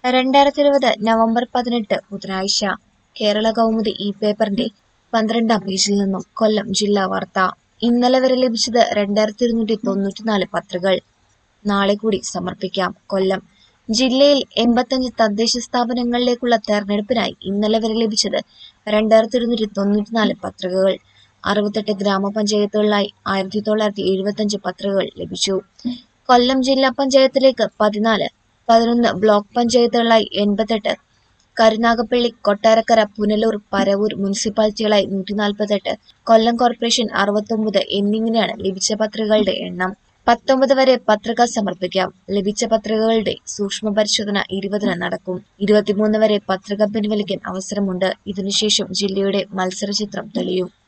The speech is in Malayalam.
രണ്ടായിരത്തി ഇരുപത് നവംബർ പതിനെട്ട് ബുധനാഴ്ച കേരള കൗമുദി ഈ പേപ്പറിന്റെ പന്ത്രണ്ടാം പേജിൽ നിന്നും കൊല്ലം ജില്ലാ വാർത്ത ഇന്നലെ വരെ ലഭിച്ചത് രണ്ടായിരത്തി ഇരുന്നൂറ്റി തൊണ്ണൂറ്റിനാല് പത്രികൾ നാളെ കൂടി സമർപ്പിക്കാം കൊല്ലം ജില്ലയിൽ എൺപത്തഞ്ച് തദ്ദേശ സ്ഥാപനങ്ങളിലേക്കുള്ള തെരഞ്ഞെടുപ്പിനായി ഇന്നലെ വരെ ലഭിച്ചത് രണ്ടായിരത്തി ഇരുന്നൂറ്റി തൊണ്ണൂറ്റിനാല് പത്രികകൾ അറുപത്തെട്ട് ഗ്രാമപഞ്ചായത്തുകളിലായി ആയിരത്തി തൊള്ളായിരത്തി എഴുപത്തഞ്ച് പത്രികകൾ ലഭിച്ചു കൊല്ലം ജില്ലാ പഞ്ചായത്തിലേക്ക് പതിനാല് പതിനൊന്ന് ബ്ലോക്ക് പഞ്ചായത്തുകളായി എൺപത്തെട്ട് കരുനാഗപ്പള്ളി കൊട്ടാരക്കര പുനലൂർ പരവൂർ മുനിസിപ്പാലിറ്റികളായി നൂറ്റി നാൽപ്പത്തെട്ട് കൊല്ലം കോർപ്പറേഷൻ അറുപത്തൊമ്പത് എന്നിങ്ങനെയാണ് ലഭിച്ച പത്രികകളുടെ എണ്ണം പത്തൊമ്പത് വരെ പത്രിക സമർപ്പിക്കാം ലഭിച്ച പത്രികകളുടെ സൂക്ഷ്മ പരിശോധന ഇരുപതിന് നടക്കും ഇരുപത്തിമൂന്ന് വരെ പത്രിക പിൻവലിക്കാൻ അവസരമുണ്ട് ഇതിനുശേഷം ജില്ലയുടെ മത്സരചിത്രം തെളിയും